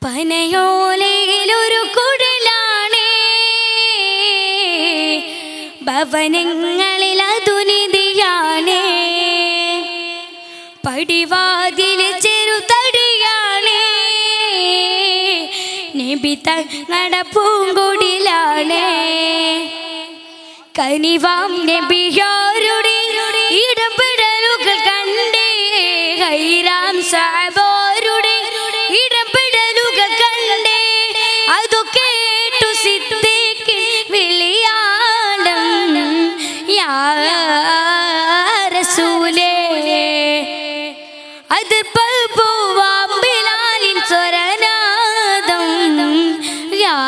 പനയോലയിലൊരു കുടിലാണേ ഭവനങ്ങളിൽ അതുനിധിയാണേ പടിവാതില് ചെറുതടിയാണേ നബി തങ്ങട പൂങ്കുടിലാണേ കനിവാം നബിയോരുടെ ഇടപെടലുകൾ കണ്ടേ ഹൈറാം സാബോരുടെ ഇടപെടലുകൾ കണ്ടേ അതു കേട്ടു സിദ്ദീഖ് വിളിയാടം യാ റസൂലേ അത് പൂവാം ബിലാലിൻ സ്വരനാദം യാ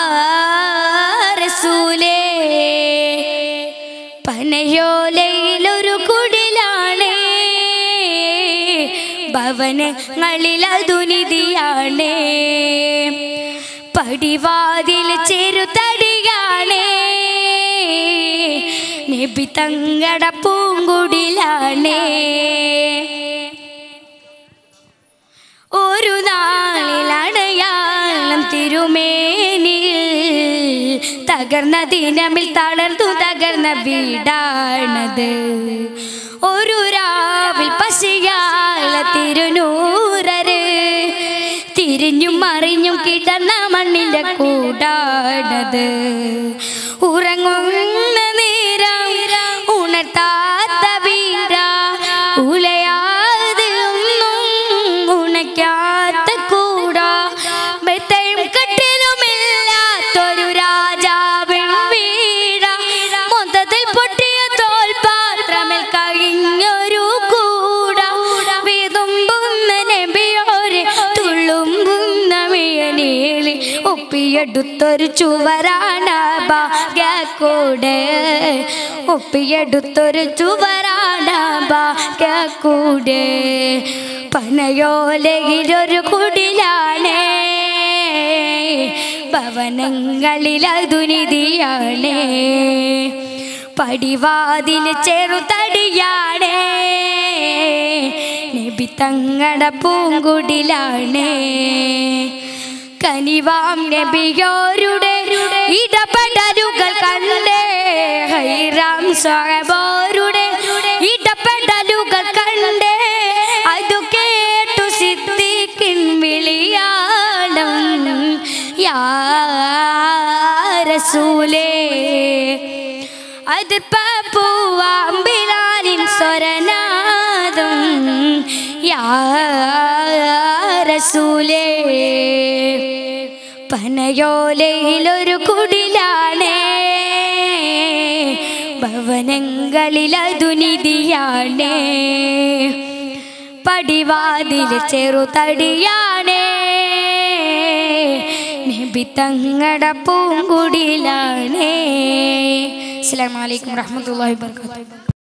റസൂലേ പനയോലയിലൊരു കുടിലാണേ ഭവനങ്ങളിൽ അതുനിധിയാണേ പടിവാതിൽ ചെറുതടിയാണേ നബി തങ്ങട പൂങ്കുടിലാണേ ഒരു നാളിലടയാളം തിരുമേനിയിൽ തകർന്ന ദിനമിൽ തളർന്നു തകർന്ന വീടാണത് ഒരു രാവിൽ പശയാള തിരുനൂറര് തിരിഞ്ഞും മറിഞ്ഞും കിടന്ന മണ്ണിന്റെ കൂടാണത് ഉറങ്ങുന്ന നേരം ഉണർത്താത്ത വീട ഉലയാതെ ഒന്നും ഉണയ്ക്കാത്ത കൂട മെത്തയും കട്ടിലുമില്ലാത്തൊരു രാജാവിൻ വീട മൊത്തത്തിൽ പൊട്ടിയ തോൽപാത്രമിൽ കഴിഞ്ഞൊരു കൂട വിതുമ്പുന്ന നബിയോരെ തുള്ളുമ്പുന്ന മിയനീളി ഒപ്പിയെടുത്തൊരു ചുവരാണ് ഭാഗ്യക്കൂടെ ഒപ്പിയെടുത്തൊരു ചുവരാണ് ഭാഗ്യക്കൂടെ പനയോലയിലൊരു കുടിലാണേ ഭവനങ്ങളിൽ അതുനിധിയാണേ പടിവാതിൽ ചെറുതടിയാണേ നബി തങ്ങട പൂങ്കുടിലാണേ കനിവാം നബിയോരുടെ ഇടപെടലുകൾ കണ്ടേ ഹൈറാം സാഹബോരുടെ ഇടപെടലുകൾ കണ്ടേ അതു കേട്ടു സിദ്ദീഖിൻ വിളിയാടം യാ റസൂലേ അത് പൂവാമ്പിലാലിൻ സ്വരനാദം യാ റസൂലേ പനയോലയിലൊരു കുടിലാണേ ഭവനങ്ങളിൽ അതുനിധിയാണേ പടിവാതിൽ ചെറുതടിയാണേ നബി തങ്ങട പൂങ്കുടിലാണേ അസ്സലാമു അലൈക്കും വറഹ്മത്തുള്ളാഹി വബറകാതുഹു